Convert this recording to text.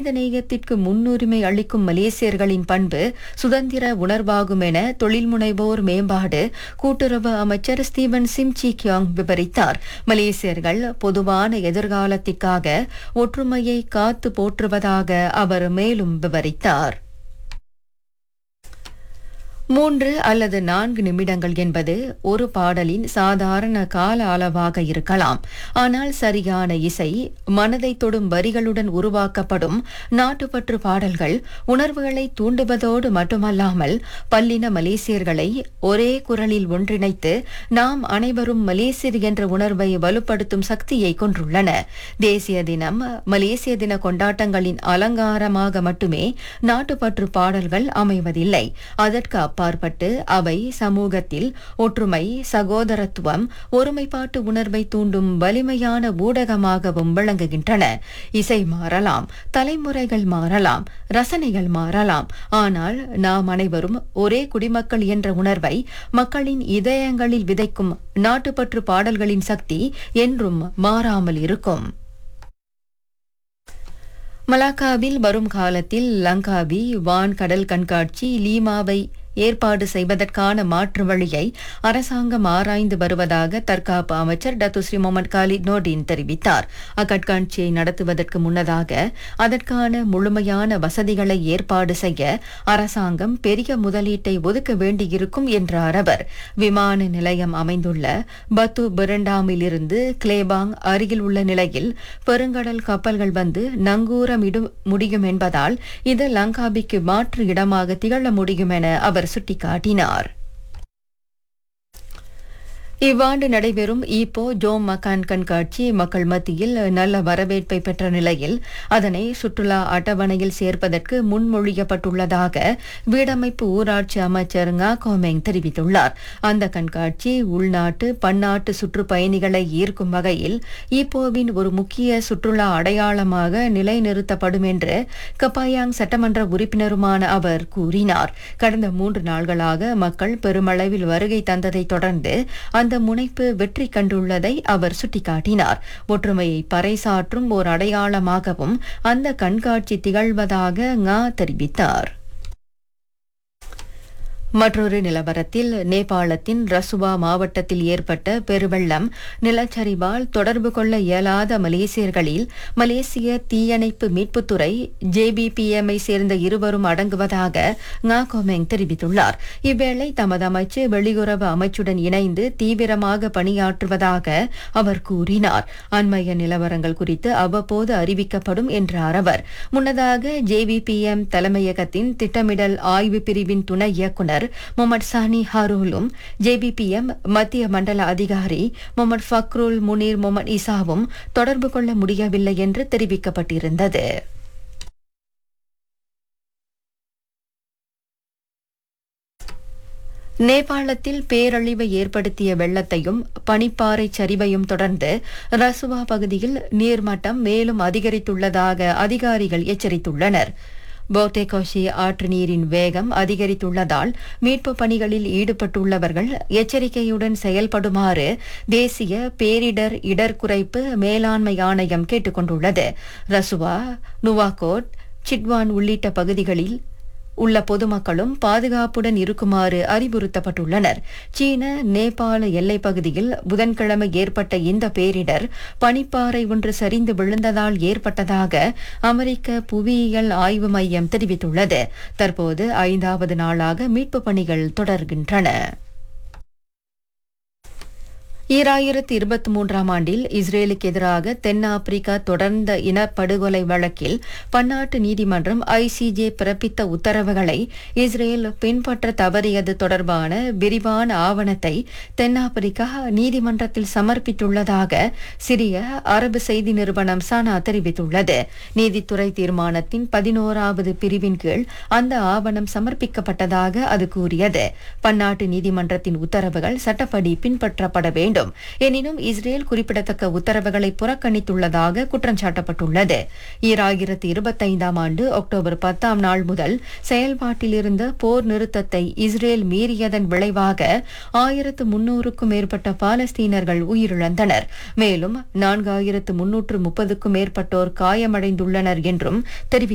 மனிதநேயத்திற்கு முன்னுரிமை அளிக்கும் மலேசியர்களின் பண்பு சுதந்திர உணர்வாகும் என தொழில் முனைவோர் மேம்பாடு கூட்டுறவு அமைச்சர் ஸ்டீவன் சிம்சி கியோங் விவரித்தார் மலேசியர்கள் பொதுவான எதிர்காலத்திற்காக ஒற்றுமையை காத்து போற்றுவதாக அவர் மேலும் விவரித்தார் மூன்று அல்லது நான்கு நிமிடங்கள் என்பது ஒரு பாடலின் சாதாரண கால அளவாக இருக்கலாம் ஆனால் சரியான இசை மனதை தொடும் வரிகளுடன் உருவாக்கப்படும் நாட்டுப்பற்று பாடல்கள் உணர்வுகளை தூண்டுவதோடு மட்டுமல்லாமல் பல்லின மலேசியர்களை ஒரே குரலில் ஒன்றிணைத்து நாம் அனைவரும் மலேசியர் என்ற உணர்வை வலுப்படுத்தும் சக்தியை கொண்டுள்ளன தேசிய தினம் மலேசிய தின கொண்டாட்டங்களின் அலங்காரமாக மட்டுமே நாட்டுப்பற்று பாடல்கள் அமைவதில்லை அதற்கு அப்பாற்பட்டு அவை சமூகத்தில் ஒற்றுமை சகோதரத்துவம் ஒருமைப்பாட்டு உணர்வை தூண்டும் வலிமையான ஊடகமாகவும் விளங்குகின்றன இசை மாறலாம் தலைமுறைகள் மாறலாம் ரசனைகள் மாறலாம் ஆனால் நாம் அனைவரும் ஒரே குடிமக்கள் என்ற உணர்வை மக்களின் இதயங்களில் விதைக்கும் நாட்டுப்பற்று பாடல்களின் சக்தி என்றும் மாறாமல் இருக்கும் மலாக்காவில் வரும் காலத்தில் லங்காவி வான் கடல் கண்காட்சி லீமாவை ஏற்பாடு செய்வதற்கான மாற்று வழியை அரசாங்கம் ஆராய்ந்து வருவதாக தற்காப்பு அமைச்சர் டத்துஸ்ரீ முகமது காலித் நோடின் தெரிவித்தார் அக்கண்காட்சியை நடத்துவதற்கு முன்னதாக அதற்கான முழுமையான வசதிகளை ஏற்பாடு செய்ய அரசாங்கம் பெரிய முதலீட்டை ஒதுக்க வேண்டியிருக்கும் என்றார் அவர் விமான நிலையம் அமைந்துள்ள பத்து பெரண்டாமிலிருந்து கிளேபாங் அருகில் உள்ள நிலையில் பெருங்கடல் கப்பல்கள் வந்து நங்கூரமிடும் முடியும் என்பதால் இது லங்காபிக்கு மாற்று இடமாக திகழ முடியும் என அவர் சுட்டிக்காட்டினார் இவ்வாண்டு நடைபெறும் ஈப்போ ஜோம் மக்கான் கண்காட்சி மக்கள் மத்தியில் நல்ல வரவேற்பை பெற்ற நிலையில் அதனை சுற்றுலா அட்டவணையில் சேர்ப்பதற்கு முன்மொழியப்பட்டுள்ளதாக வீடமைப்பு ஊராட்சி அமைச்சர் ngா கோமெங் தெரிவித்துள்ளார் அந்த கண்காட்சி உள்நாட்டு பன்னாட்டு சுற்றுப்பயணிகளை ஈர்க்கும் வகையில் ஈப்போவின் ஒரு முக்கிய சுற்றுலா அடையாளமாக நிலைநிறுத்தப்படும் என்று கப்பாயாங் சட்டமன்ற உறுப்பினருமான அவர் கூறினார் கடந்த மூன்று நாள்களாக மக்கள் பெருமளவில் வருகை தந்ததை தொடர்ந்து அந்த முனைப்பு வெற்றி கண்டுள்ளதை அவர் சுட்டிக்காட்டினார் ஒற்றுமையை பறைசாற்றும் ஓர் அடையாளமாகவும் அந்த கண்காட்சி திகழ்வதாக ngா தெரிவித்தார் மற்றொரு நிலவரத்தில் நேபாளத்தின் ரசுவா மாவட்டத்தில் ஏற்பட்ட பெருவெள்ளம் நிலச்சரிவால் தொடர்பு கொள்ள இயலாத மலேசியர்களில் மலேசிய தீயணைப்பு மீட்புத்துறை ஜேபிபிஎம்ஐ சேர்ந்த இருவரும் அடங்குவதாக ngா கோமெங் தெரிவித்துள்ளார் இவ்வேளை தமது அமைச்சு வெளியுறவு அமைச்சுடன் இணைந்து தீவிரமாக பணியாற்றுவதாக அவர் கூறினார் அண்மைய நிலவரங்கள் குறித்து அவ்வப்போது அறிவிக்கப்படும் என்றார் அவர் முன்னதாக ஜேவிபிஎம் தலைமையகத்தின் திட்டமிடல் ஆய்வு பிரிவின் துணை இயக்குநர் முகமது சானி ஹாரூலும் ஜேபிபிஎம் மத்திய மண்டல அதிகாரி முகமது ஃபக்ருல் முனீர் முகமது இசாவும் தொடர்பு கொள்ள முடியவில்லை என்று தெரிவிக்கப்பட்டிருந்தது நேபாளத்தில் பேரழிவை ஏற்படுத்திய வெள்ளத்தையும் பனிப்பாறை சரிவையும் தொடர்ந்து ரசுவா பகுதியில் நீர்மட்டம் மேலும் அதிகரித்துள்ளதாக அதிகாரிகள் எச்சரித்துள்ளனர் போத்தேகோஷி ஆற்று நீரின் வேகம் அதிகரித்துள்ளதால் மீட்பு பணிகளில் ஈடுபட்டுள்ளவர்கள் எச்சரிக்கையுடன் செயல்படுமாறு தேசிய பேரிடர் இடர் குறைப்பு மேலாண்மை ஆணையம் கேட்டுக் கொண்டுள்ளது ரசுவா நுவாகோட் சிட்வான் உள்ளிட்ட பகுதிகளில் உள்ள பொதுமக்களும் பாதுகாப்புடன் இருக்குமாறு அறிவுறுத்தப்பட்டுள்ளனர் சீன நேபாள எல்லைப் பகுதியில் புதன்கிழமை ஏற்பட்ட இந்த பேரிடர் பனிப்பாறை ஒன்று சரிந்து விழுந்ததால் ஏற்பட்டதாக அமெரிக்க புவியியல் ஆய்வு மையம் தெரிவித்துள்ளது தற்போது ஐந்தாவது நாளாக மீட்புப் பணிகள் தொடர்கின்றன ஈராயிரத்து இருபத்தி மூன்றாம் ஆண்டில் இஸ்ரேலுக்கு எதிராக தென்னாப்பிரிக்கா தொடர்ந்த இனப்படுகொலை வழக்கில் பன்னாட்டு நீதிமன்றம் ஐசிஜே பிறப்பித்த உத்தரவுகளை இஸ்ரேல் பின்பற்ற தவறியது தொடர்பான விரிவான ஆவணத்தை தென்னாப்பிரிக்கா நீதிமன்றத்தில் சமர்ப்பித்துள்ளதாக சிரிய அரபு செய்தி நிறுவனம் சானா தெரிவித்துள்ளது நீதித்துறை தீர்மானத்தின் பதினோராவது பிரிவின் கீழ் அந்த ஆவணம் சமர்ப்பிக்கப்பட்டதாக அது கூறியது பன்னாட்டு நீதிமன்றத்தின் உத்தரவுகள் சட்டப்படி பின்பற்றப்பட வேண்டும் வேண்டும் எனினும் இஸ்ரேல் குறிப்பிடத்தக்க உத்தரவுகளை புறக்கணித்துள்ளதாக குற்றம் சாட்டப்பட்டுள்ளது ஈராயிரத்து இருபத்தைந்தாம் ஆண்டு அக்டோபர் பத்தாம் நாள் முதல் செயல்பாட்டில் இருந்த போர் நிறுத்தத்தை இஸ்ரேல் மீறியதன் விளைவாக ஆயிரத்து முன்னூறுக்கும் மேற்பட்ட பாலஸ்தீனர்கள் உயிரிழந்தனர் மேலும் நான்காயிரத்து முன்னூற்று முப்பதுக்கும் மேற்பட்டோர் காயமடைந்துள்ளனர் என்றும் தெரிவித்தார்